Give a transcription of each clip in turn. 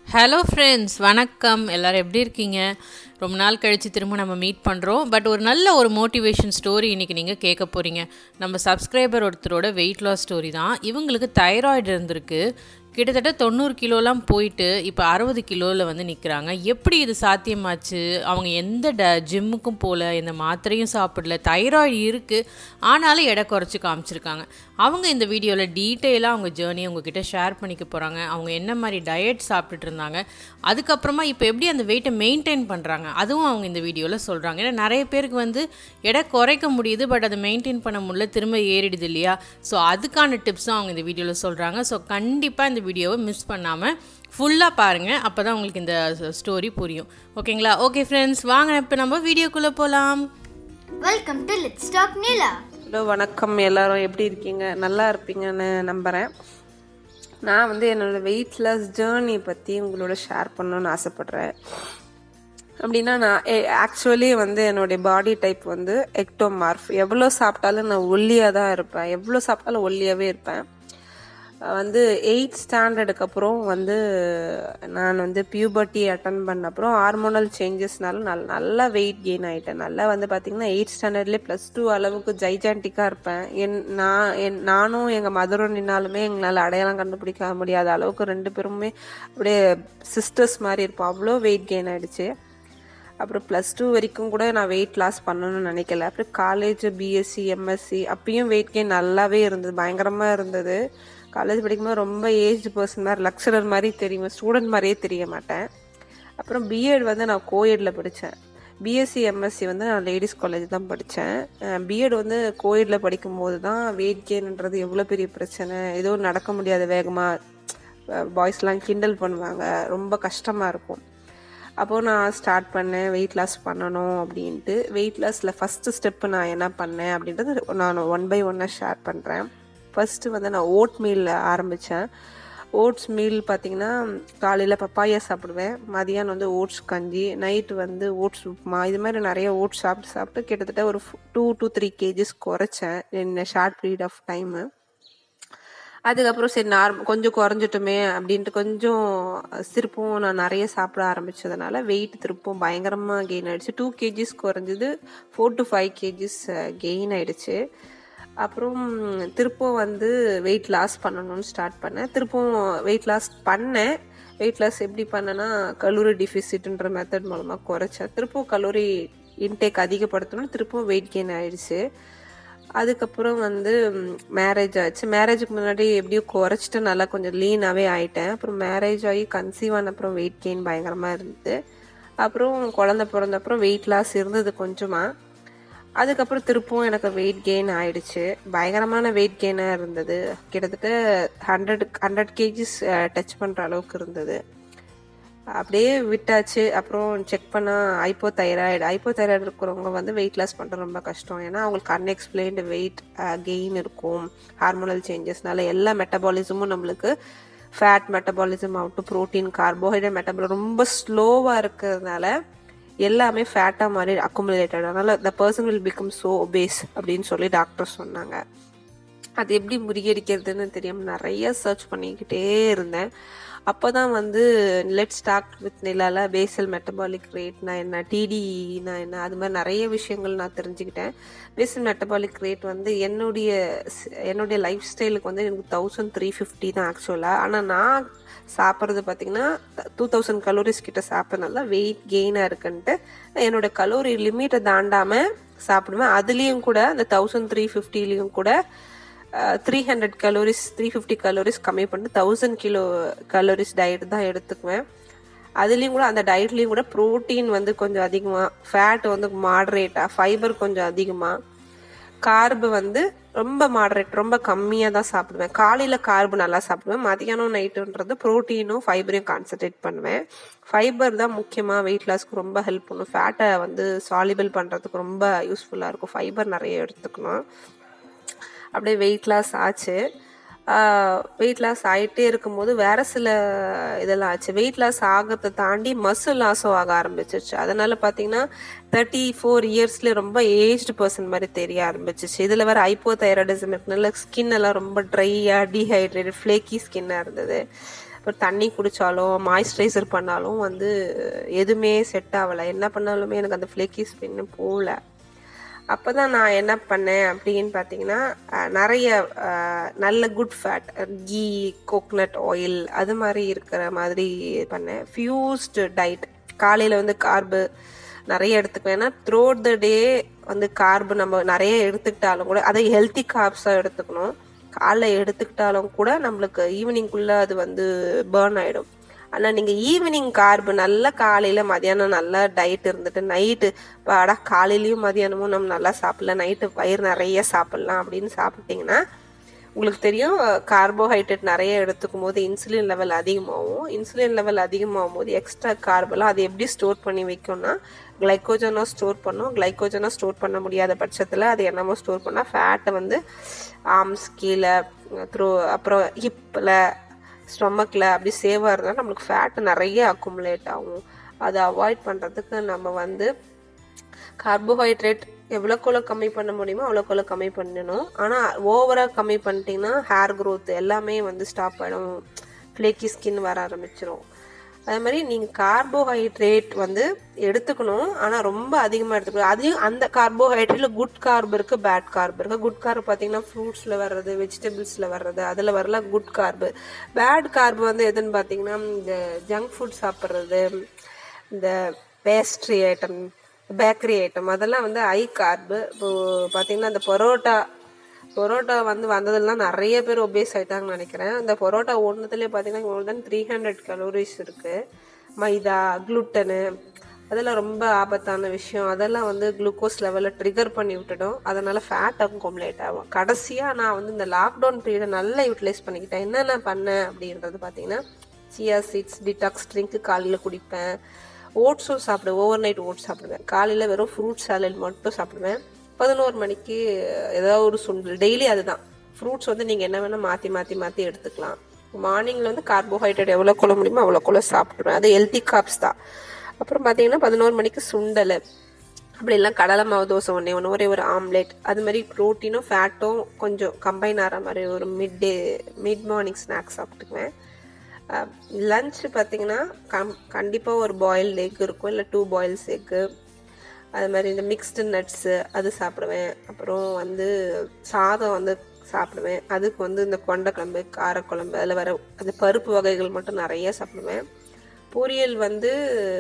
hello friends வணக்கம் எல்லோரும் எப்படி இருக்கீங்க ரொம்ப நாள் கழித்து திரும்ப நம்ம மீட் பண்ணுறோம் பட் ஒரு நல்ல ஒரு மோட்டிவேஷன் ஸ்டோரி இன்றைக்கி நீங்கள் கேட்க போகிறீங்க நம்ம சப்ஸ்கிரைபர் ஒருத்தரோட வெயிட் லாஸ் ஸ்டோரி தான் இவங்களுக்கு தைராய்டு இருந்திருக்கு கிட்டத்தட்ட தொண்ணூறு கிலோலாம் போயிட்டு இப்போ அறுபது கிலோவில் வந்து நிற்கிறாங்க எப்படி இது சாத்தியமாச்சு அவங்க எந்த ட ஜிம்முக்கும் போகல எந்த மாத்திரையும் சாப்பிடல தைராய்டு இருக்குது ஆனாலும் எடை குறைச்சி காமிச்சிருக்காங்க அவங்க இந்த வீடியோவில் டீட்டெயிலாக அவங்க ஜேர்னியை உங்ககிட்ட ஷேர் பண்ணிக்க போகிறாங்க அவங்க என்ன மாதிரி டயட் சாப்பிட்டுட்டு இருந்தாங்க அதுக்கப்புறமா இப்போ எப்படி அந்த வெயிட்டை மெயின்டைன் பண்ணுறாங்க அதுவும் அவங்க இந்த வீடியோவில் சொல்கிறாங்க ஏன்னா நிறைய பேருக்கு வந்து எடை குறைக்க முடியுது பட் அதை மெயின்டைன் பண்ண முடியல திரும்ப ஏறிடுது இல்லையா ஸோ அதுக்கான டிப்ஸும் அவங்க இந்த வீடியோவில் சொல்கிறாங்க ஸோ கண்டிப்பாக இந்த வீடியோவை மிஸ் பண்ணாமல் ஃபுல்லாக பாருங்கள் அப்போ தான் உங்களுக்கு இந்த ஸ்டோரி புரியும் ஓகேங்களா ஓகே ஃப்ரெண்ட்ஸ் வாங்க இப்போ நம்ம வீடியோக்குள்ளே போகலாம் welcome to let's talk Neela hello வணக்கம் எல்லாரும் எப்படி இருக்கீங்க நல்லா இருப்பீங்கன்னு நம்புகிறேன் நான் வந்து என்னோடய வெயிட் லாஸ் ஜேர்னி பற்றி உங்களோட ஷேர் பண்ணணும்னு ஆசைப்பட்றேன் அப்படின்னா நான் ஆக்சுவலி வந்து என்னுடைய பாடி டைப் வந்து எக்டோமார்ஃப் எவ்வளோ சாப்பிட்டாலும் நான் ஒல்லியாக தான் இருப்பேன் எவ்வளோ சாப்பிட்டாலும் ஒல்லியாகவே இருப்பேன் வந்து எயிட் ஸ்டாண்டர்டுக்கு அப்புறம் வந்து நான் வந்து பியூபர்ட்டி அட்டன் பண்ண அப்புறம் ஹார்மோனல் சேஞ்சஸ்னால நல் நல்லா வெயிட் கெயின் ஆகிட்டேன் நல்லா வந்து பார்த்திங்கன்னா எயிட் ஸ்டாண்டர்ட்லேயே ப்ளஸ் டூ அளவுக்கு ஜைஜான்டிக்காக இருப்பேன் என் நான் என் நானும் எங்கள் மதரும் நின்னாலுமே எங்களால் அடையாளம் கண்டுபிடிக்க முடியாத அளவுக்கு ரெண்டு பேருமே அப்படியே சிஸ்டர்ஸ் மாதிரி இருப்போம் அவ்வளோ வெயிட் கெயின் ஆகிடுச்சு அப்புறம் ப்ளஸ் டூ வரைக்கும் கூட நான் வெயிட் லாஸ் பண்ணணும்னு நினைக்கல அப்புறம் காலேஜ் பிஎஸ்சி எம்எஸ்சி அப்பயும் வெயிட் கெயின் நல்லாவே இருந்தது பயங்கரமாக இருந்தது காலேஜ் படிக்கும்போது ரொம்ப ஏஜ் பர்சன் மாதிரி லக்சரர் மாதிரி தெரியும் ஸ்டூடெண்ட் மாதிரியே தெரிய மாட்டேன் அப்புறம் பிஎட் வந்து நான் கோஎடில் படித்தேன் பிஎஸ்சி எம்எஸ்சி வந்து நான் லேடிஸ் காலேஜ் தான் படித்தேன் பிஎட் வந்து கோஎடில் படிக்கும்போது தான் வெயிட் கெயின்ன்றது எவ்வளோ பெரிய பிரச்சனை ஏதோ நடக்க முடியாத வேகமாக பாய்ஸ்லாம் கிண்டல் பண்ணுவாங்க ரொம்ப கஷ்டமாக இருக்கும் அப்போது நான் ஸ்டார்ட் பண்ணேன் வெயிட் லாஸ் பண்ணணும் அப்படின்ட்டு வெயிட் லாஸில் ஃபஸ்ட்டு ஸ்டெப்பு நான் என்ன பண்ணேன் அப்படின்றது நான் ஒன் பை ஒன்னாக ஷேர் பண்ணுறேன் ஃபஸ்ட்டு வந்து நான் ஓட் மீல் ஆரம்பித்தேன் ஓட்ஸ் மீல் பார்த்திங்கன்னா காலையில் பப்பாயா சாப்பிடுவேன் மதியானம் வந்து ஓட்ஸ் கஞ்சி நைட்டு வந்து ஓட்ஸ் உப்புமா இது மாதிரி நிறைய ஓட்ஸ் சாப்பிட்டு சாப்பிட்டு கிட்டத்தட்ட ஒரு டூ டூ த்ரீ கேஜிஸ் குறைச்சேன் இந்த ஷார்ட் பீரியட் ஆஃப் டைமு அதுக்கப்புறம் சரி நார் கொஞ்சம் குறைஞ்சிட்டுமே அப்படின்ட்டு கொஞ்சம் திருப்பும் நான் நிறைய சாப்பிட ஆரம்பித்ததுனால வெயிட் திருப்பும் பயங்கரமாக கெயின் ஆகிடுச்சு டூ கேஜிஸ் குறைஞ்சது four to five KGs gain ஆகிடுச்சு அப்புறம் திருப்பும் வந்து வெயிட் லாஸ் பண்ணணும்னு ஸ்டார்ட் பண்ணேன் திருப்பும் வெயிட் லாஸ் பண்ணேன் வெயிட் லாஸ் எப்படி பண்ணேன்னா கலோரி டிஃபிசிட்ன்ற மெத்தட் மூலமாக குறைச்சேன் திருப்பும் கலோரி இன்டேக் அதிகப்படுத்தணும் திருப்பும் வெயிட் கெயின் ஆயிடுச்சு அதுக்கப்புறம் வந்து மேரேஜ் ஆச்சு மேரேஜுக்கு முன்னாடி எப்படியோ குறைச்சிட்டு நல்லா கொஞ்சம் லீனாகவே ஆயிட்டேன் அப்புறம் மேரேஜ் ஆகி கன்சீவ் ஆன அப்புறம் வெயிட் கெயின் பயங்கரமாக இருந்தது அப்புறம் குழந்த பிறந்த அப்புறம் வெயிட் லாஸ் இருந்தது கொஞ்சமாக அதுக்கப்புறம் திருப்பவும் எனக்கு வெயிட் கெயின் ஆயிடுச்சு பயங்கரமான வெயிட் கெயினாக இருந்தது கிட்டத்தட்ட ஹண்ட்ரட் ஹண்ட்ரட் கேஜிஸ் டச் பண்ணுற அளவுக்கு இருந்தது அப்படியே விட்டாச்சு அப்புறம் செக் பண்ணால் ஐப்போ தைராய்டு ஐப்போ தைராய்டு இருக்கிறவங்க வந்து வெயிட் லாஸ் பண்ணுறது ரொம்ப கஷ்டம் ஏன்னா அவங்களுக்கு அன்எக்ஸ்பிளைன்டு வெயிட் கெயின் இருக்கும் ஹார்மோனல் சேஞ்சஸ்னால எல்லா மெட்டபாலிசமும் நம்மளுக்கு ஃபேட் மெட்டபாலிசம் ஆகட்டும் ப்ரோட்டீன் கார்போஹைட்ரேட் மெட்டபாலிசம் ரொம்ப ஸ்லோவாக இருக்கிறதுனால எல்லாமே ஃபேட்டாக மாதிரி அக்குமுலேட்டட் அதனால் the person will become so obese அப்படின்னு சொல்லி டாக்டர் சொன்னாங்க அது எப்படி முறியடிக்கிறதுன்னு தெரியாமல் நிறைய சர்ச் பண்ணிக்கிட்டே இருந்தேன் அப்போ தான் வந்து லெட் ஸ்டார்ட் வித் நிலால பேசல் மெட்டபாலிக் ரேட்னா என்ன டிடினா என்ன அது மாதிரி நிறைய விஷயங்கள் நான் தெரிஞ்சுக்கிட்டேன் பேசல் மெட்டபாலிக் ரேட் வந்து என்னுடைய என்னுடைய லைஃப் ஸ்டைலுக்கு வந்து எனக்கு தௌசண்ட் த்ரீ ஃபிஃப்டி தான் ஆக்சுவலாக ஆனால் நான் சாப்பிட்றது பார்த்தீங்கன்னா டூ தௌசண்ட் கலோரிஸ் கிட்ட சாப்பிட்றதுனால வெயிட் கெயினாக இருக்குன்ட்டு என்னோட கலோரி லிமிட்டை தாண்டாமல் சாப்பிடுவேன் அதுலேயும் கூட அந்த தௌசண்ட் த்ரீ ஃபிஃப்டிலையும் கூட three hundred calories three fifty calories கம்மி பண்ணி தௌசண்ட் கிலோ கலோரிஸ் டயட் தான் எடுத்துக்குவேன் அதுலேயும் கூட அந்த டயட்லேயும் கூட ப்ரோட்டீன் வந்து கொஞ்சம் அதிகமாக ஃபேட் வந்து மாடரேட்டாக ஃபைபர் கொஞ்சம் அதிகமாக கார்பு வந்து ரொம்ப மாடரேட் ரொம்ப கம்மியாக தான் சாப்பிடுவேன் காலையில் கார்பு நல்லா சாப்பிடுவேன் மதியானம் நைட்டுன்றது ப்ரோட்டீனும் ஃபைபரையும் கான்சன்ட்ரேட் பண்ணுவேன் ஃபைபர் தான் முக்கியமாக வெயிட் லாஸ்க்கு ரொம்ப ஹெல்ப் பண்ணும் ஃபேட்டை வந்து சாலிபிள் பண்ணுறதுக்கு ரொம்ப யூஸ்ஃபுல்லாக இருக்கும் ஃபைபர் நிறைய எடுத்துக்கணும் அப்படியே வெயிட் லாஸ் ஆச்சு வெயிட் லாஸ் ஆகிட்டே இருக்கும்போது வேற சில இதெல்லாம் ஆச்சு வெயிட் லாஸ் ஆகிறத தாண்டி மசில் லாஸும் ஆக ஆரம்பிச்சிச்சு அதனால பார்த்தீங்கன்னா தேர்ட்டி ஃபோர் இயர்ஸ்ல ரொம்ப ஏஜ்டு பர்சன் மாதிரி தெரிய ஆரம்பிச்சிச்சு இதில் வேற ஐப்போ தைராய்டிசம் இருக்கனால ஸ்கின் எல்லாம் ரொம்ப ட்ரையாக டீஹைட்ரேட்டட் ஃப்ளேக்கி ஸ்கின்னாக இருந்தது இப்போ தண்ணி குடித்தாலும் மாய்ஸ்சரைசர் பண்ணாலும் வந்து எதுவுமே செட் ஆகலை என்ன பண்ணாலுமே எனக்கு அந்த ஃப்ளேக்கி ஸ்பின்னு போகல அப்போ தான் நான் என்ன பண்ணேன் அப்படின்னு பார்த்தீங்கன்னா அஹ், நிறைய அஹ், நல்ல good fat ghee coconut oil அது மாதிரி இருக்கிற மாதிரி பண்ணேன் ஃபியூஸ்டு டயட் காலையில் வந்து கார்பு நிறைய எடுத்துக்குவேன் ஏன்னா த்ரோட் த டே வந்து கார்பு நம்ம நிறைய எடுத்துக்கிட்டாலும் கூட அதை ஹெல்த்தி கார்ப்ஸாக எடுத்துக்கணும் காலைல எடுத்துக்கிட்டாலும் கூட நம்மளுக்கு ஈவினிங்குள்ளே அது வந்து பேர்ன் ஆகிடும் ஆனால் நீங்கள் ஈவினிங் கார்பு நல்லா காலையில் மதியானம் நல்லா டயட் இருந்துட்டு நைட்டு வாடா காலையிலையும் மதியானமும் நம்ம நல்லா சாப்பிடலாம் நைட்டு வயிறு நிறைய சாப்பிட்லாம் அப்படின்னு சாப்பிட்டீங்கன்னா உங்களுக்கு தெரியும் கார்போஹைட்ரேட் நிறைய எடுத்துக்கும் போது இன்சுலின் லெவல் அதிகமாகும் இன்சுலின் லெவல் அதிகமாகும் போது எக்ஸ்ட்ரா கார்பெல்லாம் அது எப்படி ஸ்டோர் பண்ணி வைக்கும்னா கிளைக்கோஜனோ ஸ்டோர் பண்ணும் கிளைக்கோஜனோ ஸ்டோர் பண்ண முடியாத பட்சத்தில் அது என்னமோ ஸ்டோர் பண்ணால் ஃபேட்டை வந்து ஆர்ம்ஸ் கீழே த்ரோ அப்புறம் ஹிப்பில் ஸ்டொமக்கில் அப்படி சேவாக இருந்தால் நம்மளுக்கு ஃபேட் நிறைய அக்குமுலேட் ஆகும் அதை அவாய்ட் பண்ணுறதுக்கு நம்ம வந்து கார்போஹைட்ரேட் எவ்வளோக்குள்ள கம்மி பண்ண முடியுமோ அவ்வளோக்குள்ள கம்மி பண்ணணும் ஆனால் ஓவராக கம்மி பண்ணிட்டீங்கன்னா ஹேர் growth எல்லாமே வந்து ஸ்டாப் ஆகிடும் ஃப்ளேக்கி ஸ்கின் வர ஆரம்பிச்சிரும் அதே மாதிரி நீங்கள் கார்போஹைட்ரேட் வந்து எடுத்துக்கணும் ஆனால் ரொம்ப அதிகமாக எடுத்துக்கணும் அதையும் அந்த கார்போஹைட்ரேட்டில் குட் கார்ப் இருக்குது பேட் கார்ப் இருக்குது குட் கார்ப் பார்த்தீங்கன்னா ஃப்ரூட்ஸில் வர்றது வெஜிடபிள்ஸில் வர்றது அதில் வரல குட் கார்பு பேட் கார்ப் வந்து எதுன்னு பார்த்தீங்கன்னா இந்த ஜங்க் ஃபுட் சாப்பிட்றது இந்த பேஸ்ட்ரி ஐட்டம் பேக்கரி ஐட்டம் அதெல்லாம் வந்து ஹை கார்பு இப்போ பார்த்தீங்கன்னா இந்த பரோட்டா பரோட்டா வந்து வந்ததெல்லாம் நிறைய பேர் ஒபேஸ் ஆயிட்டாங்கன்னு நினைக்கிறேன் அந்த பரோட்டா ஒன்றுத்துலேயே பார்த்தீங்கன்னா more than three hundred calories இருக்குது மைதா குளுட்டனு அதெல்லாம் ரொம்ப ஆபத்தான விஷயம் அதெல்லாம் வந்து குளுக்கோஸ் லெவலில் ட்ரிகர் பண்ணி விட்டுடும் அதனால் ஃபேட் அக்குமுலேட் ஆகும் கடைசியாக நான் வந்து இந்த லாக்டவுன் பீரியடை நல்லா யூட்டிலைஸ் பண்ணிக்கிட்டேன் என்னென்ன பண்ணேன் அப்படின்றது பார்த்தீங்கன்னா சியா சீட்ஸ் டிடாக்ஸ் ட்ரிங்க்கு காலையில் குடிப்பேன் ஓட்ஸும் சாப்பிடுவேன் ஓவர் நைட் ஓட்ஸ் சாப்பிடுவேன் காலையில் வெறும் ஃப்ரூட் சாலட் மட்டும் சாப்பிடுவேன் பதினோரு மணிக்கு ஏதாவது ஒரு சுண்டல் டெய்லி அதுதான் ஃப்ரூட்ஸ் வந்து நீங்கள் என்ன வேணால் மாற்றி மாற்றி மாற்றி எடுத்துக்கலாம் மார்னிங்கில் வந்து கார்போஹைட்ரேட் எவ்வளோ கொள்ள முடியுமோ அவ்வளோ கொள்ள சாப்பிடுவேன் அது ஹெல்த்தி காப்ஸ் தான் அப்புறம் பார்த்தீங்கன்னா பதினோரு மணிக்கு சுண்டல் அப்படி எல்லாம் கடலை மாவு தோசை ஒன்றே ஒன்று ஒரே ஒரு ஆம்லேட் அது மாதிரி ப்ரோட்டீனும் ஃபேட்டும் கொஞ்சம் கம்பைன் ஆகிற மாதிரி ஒரு mid day mid morning snacks சாப்பிட்டுக்குவேன் லஞ்ச் பார்த்தீங்கன்னா கம் கண்டிப்பாக ஒரு பாயில்டு எக் இருக்கும் இல்லை டூ பாயில்ஸ் எக்கு அது மாதிரி இந்த மிக்ஸ்டு நட்ஸு அது சாப்பிடுவேன் அப்புறம் வந்து சாதம் வந்து சாப்பிடுவேன் அதுக்கு வந்து இந்த கொண்டைக்குழம்பு காரக்குழம்பு அதில் வர அந்த பருப்பு வகைகள் மட்டும் நிறைய சாப்பிடுவேன் பொரியல் வந்து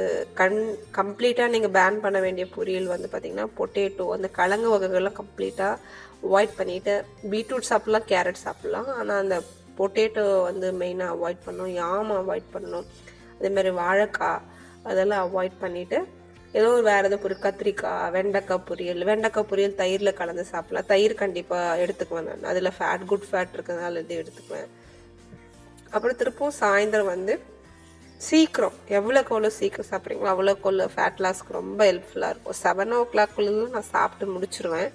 கண் கம்ப்ளீட்டாக நீங்கள் பேன் பண்ண வேண்டிய பொரியல் வந்து பார்த்திங்கன்னா பொட்டேட்டோ அந்த கிழங்கு வகைகள்லாம் கம்ப்ளீட்டாக அவாய்ட் பண்ணிவிட்டு பீட்ரூட் சாப்பிட்லாம் கேரட் சாப்பிட்லாம் ஆனால் அந்த பொட்டேட்டோ வந்து மெயினாக அவாய்ட் பண்ணணும் யாம் அவாய்ட் பண்ணணும் அதே மாதிரி வாழைக்காய் அதெல்லாம் அவாய்ட் பண்ணிவிட்டு ஏதோ ஒரு வேறு ஏதோ பொரியல் கத்திரிக்காய் வெண்டைக்காய் பொரியல் வெண்டைக்காய் பொரியல் தயிரில் கலந்து சாப்பிடலாம் தயிர் கண்டிப்பாக எடுத்துக்குவேன் நான் அதில் ஃபேட் குட் ஃபேட் இருக்கிறதுனால இது எடுத்துக்குவேன் அப்புறம் திருப்பவும் சாயந்தரம் வந்து சீக்கிரம் எவ்வளோக்கு எவ்வளோ சீக்கிரம் சாப்பிட்றீங்களோ அவ்வளோக்கு எவ்வளோ ஃபேட் லாஸ்க்கு ரொம்ப ஹெல்ப்ஃபுல்லாக இருக்கும் செவன் ஓ கிளாக்குள்ளே நான் சாப்பிட்டு முடிச்சிருவேன்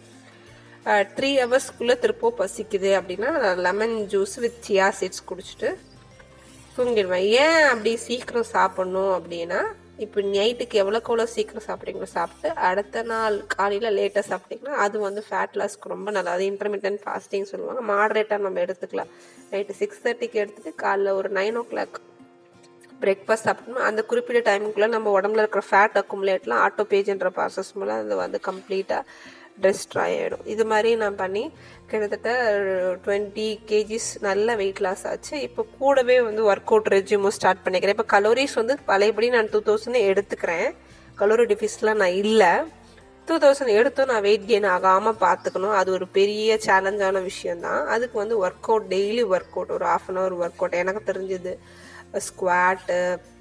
த்ரீ ஹவர்ஸ்க்குள்ளே திருப்பவும் பசிக்குது அப்படின்னா lemon juice with chia seeds குடிச்சிட்டு தூங்கிடுவேன் ஏன் அப்படி சீக்கிரம் சாப்பிட்ணும் அப்படின்னா இப்போ நைட்டுக்கு எவ்வளோக்கு எவ்வளோ சீக்கிரம் சாப்பிட்றீங்களோ சாப்பிட்டு அடுத்த நாள் காலையில் லேட்டாக சாப்பிட்டீங்கன்னா அது வந்து ஃபேட் லாஸ்க்கு ரொம்ப நல்லா அது இன்டர்மீடியன்ட் ஃபாஸ்டிங் சொல்லுவாங்க மாடரேட்டாக நம்ம எடுத்துக்கலாம் நைட்டு சிக்ஸ் தேர்ட்டிக்கு எடுத்துகிட்டு காலைல ஒரு நைன் ஓ கிளாக் பிரேக்ஃபாஸ்ட் சாப்பிட்டோம்னா அந்த குறிப்பிட்ட டைமுக்குள்ளே நம்ம உடம்புல இருக்கிற ஃபேட் அக்குமுலேட்லாம் ஆட்டோ பேஜ்ன்ற ப்ராசஸ் மூலம் அது வந்து கம்ப்ளீட்டாக டெஸ்ட்ராய் ஆகிடும் இது மாதிரி நான் பண்ணி கிட்டத்தட்ட டுவெண்ட்டி கேஜிஸ் நல்ல வெயிட் லாஸ் ஆச்சு இப்போ கூடவே வந்து ஒர்க் அவுட் ரெஜியூமும் ஸ்டார்ட் பண்ணிக்கிறேன் இப்போ கலோரிஸ் வந்து பழையபடி நான் டூ தௌசண்ட் எடுத்துக்கிறேன் கலோரி டிஃபிஸ்லாம் நான் இல்லை டூ தௌசண்ட் எடுத்தும் நான் வெயிட் கெயின் ஆகாமல் பார்த்துக்கணும் அது ஒரு பெரிய சேலஞ்சான விஷயந்தான் அதுக்கு வந்து workout daily workout ஒரு half an hour workout எனக்கு தெரிஞ்சது ஸ்குவாட்டு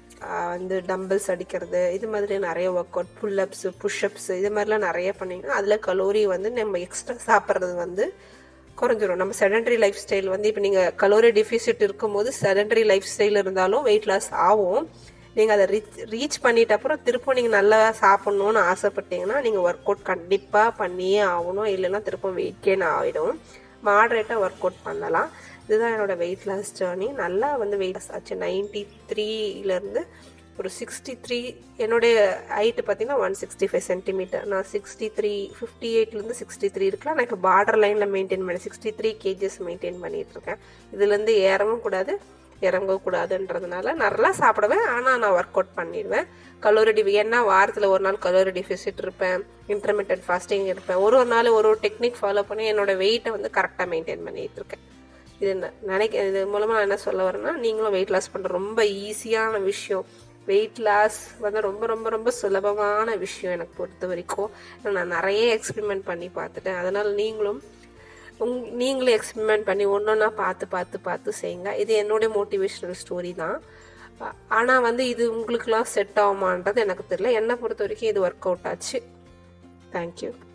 வந்து டம்பிள்ஸ் அடிக்கிறது இது மாதிரி நிறைய ஒர்க் அவுட் புல்லப்ஸு புஷ்அப்ஸு இது மாதிரிலாம் நிறைய பண்ணிங்கன்னா அதில் கலோரி வந்து நம்ம எக்ஸ்ட்ரா சாப்பிட்றது வந்து குறைஞ்சிரும் நம்ம செடன்டரி லைஃப் ஸ்டைல் வந்து இப்போ நீங்கள் கலோரி டிஃபிசிட் இருக்கும்போது செடன்டரி லைஃப் ஸ்டைல் இருந்தாலும் வெயிட் லாஸ் ஆகும் நீங்கள் அதை ரீச் ரீச் பண்ணிட்ட அப்புறம் திரும்ப நீங்கள் நல்லா சாப்பிட்ணுன்னு ஆசைப்பட்டீங்கன்னா நீங்கள் ஒர்க் அவுட் கண்டிப்பாக பண்ணியே ஆகணும் இல்லைன்னா திரும்ப வெயிட் கெயின் ஆகிடும் மாடரேட்டாக ஒர்க் அவுட் பண்ணலாம் இதுதான் என்னோட வெயிட் லாஸ் ஜேர்னி நல்லா வந்து வெயிட் லாஸ் ஆச்சு நைன்டி த்ரீலேருந்து ஒரு சிக்ஸ்டி த்ரீ என்னுடைய ஹைட்டு பார்த்தீங்கன்னா ஒன் சிக்ஸ்டி ஃபைவ் சென்டிமீட்டர் நான் சிக்ஸ்டி த்ரீ ஃபிஃப்டி எயிட்லேருந்து சிக்ஸ்டி த்ரீ இருக்கலாம் நான் இப்போ பார்டர் லைனில் மெயின்டைன் பண்ணி சிக்ஸ்டி த்ரீ கேஜிஸ் மெயின்டைன் பண்ணிகிட்டு இருக்கேன் இதுலேருந்து ஏறவும் கூடாது இறங்கக்கூடாதுன்றதுனால நல்லா சாப்பிடுவேன் ஆனால் நான் ஒர்க் அவுட் பண்ணிடுவேன் கலோரி டி ஏன்னா வாரத்தில் ஒரு நாள் கலோரி டிஃபிசிட் இருப்பேன் இன்டர்மீடியட் ஃபாஸ்டிங் இருப்பேன் ஒரு ஒரு நாள் ஒரு ஒரு டெக்னிக் ஃபாலோ பண்ணி என்னோட வெயிட்டை வந்து கரெக்டாக மெயின்டைன் பண்ணிட்டு இருக்கேன் இது ந- நினைக்க இது மூலமாக நான் என்ன சொல்ல வரேன்னா நீங்களும் வெயிட் லாஸ் பண்ணுற ரொம்ப ஈஸியான விஷயம் வெயிட் லாஸ் வந்து ரொம்ப ரொம்ப ரொம்ப சுலபமான விஷயம் எனக்கு பொறுத்த வரைக்கும் நான் நிறைய எக்ஸ்பெரிமெண்ட் பண்ணி பார்த்துட்டேன் அதனால் நீங்களும் உங் நீங்களும் எக்ஸ்பெரிமெண்ட் பண்ணி ஒன்று ஒன்றா பார்த்து பார்த்து பார்த்து செய்யுங்க இது என்னுடைய மோட்டிவேஷனல் ஸ்டோரி தான் ஆனால் வந்து இது உங்களுக்குலாம் செட் ஆகுமான்றது எனக்கு தெரியல என்னை பொறுத்த வரைக்கும் இது ஒர்க் அவுட் ஆச்சு தேங்க்யூ